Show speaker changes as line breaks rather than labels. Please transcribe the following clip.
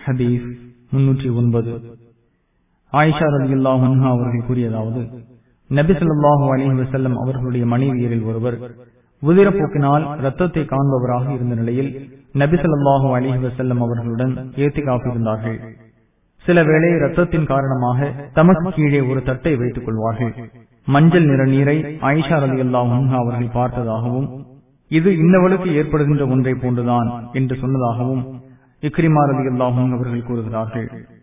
ஹதீஸ் முன்னூற்றி ஒன்பது ஆயிஷா ரதி அவர்கள் கூறியதாவது நபி சொல்லாஹு அலிஹி வசல்லம் அவர்களுடைய மனைவியரில் ஒருவர் உதிரப்போக்கினால் ரத்தத்தை காண்பவராக இருந்த நிலையில் நபி சொல்லாஹு அலிஹி வசல்லம் அவர்களுடன் ஏத்தி காப்பிருந்தார்கள் சில வேளை ரத்தத்தின் காரணமாக தமக்கு கீழே ஒரு தட்டை வைத்துக் கொள்வார்கள் மஞ்சள் நிற நீரை ஆயிஷா ரதி அவர்கள் பார்த்ததாகவும் இது இன்னவளுக்கு ஏற்படுகின்ற ஒன்றை போன்றுதான் என்று சொன்னதாகவும் இக்ரிமா ரதி அவர்கள் கூறுகிறார்கள்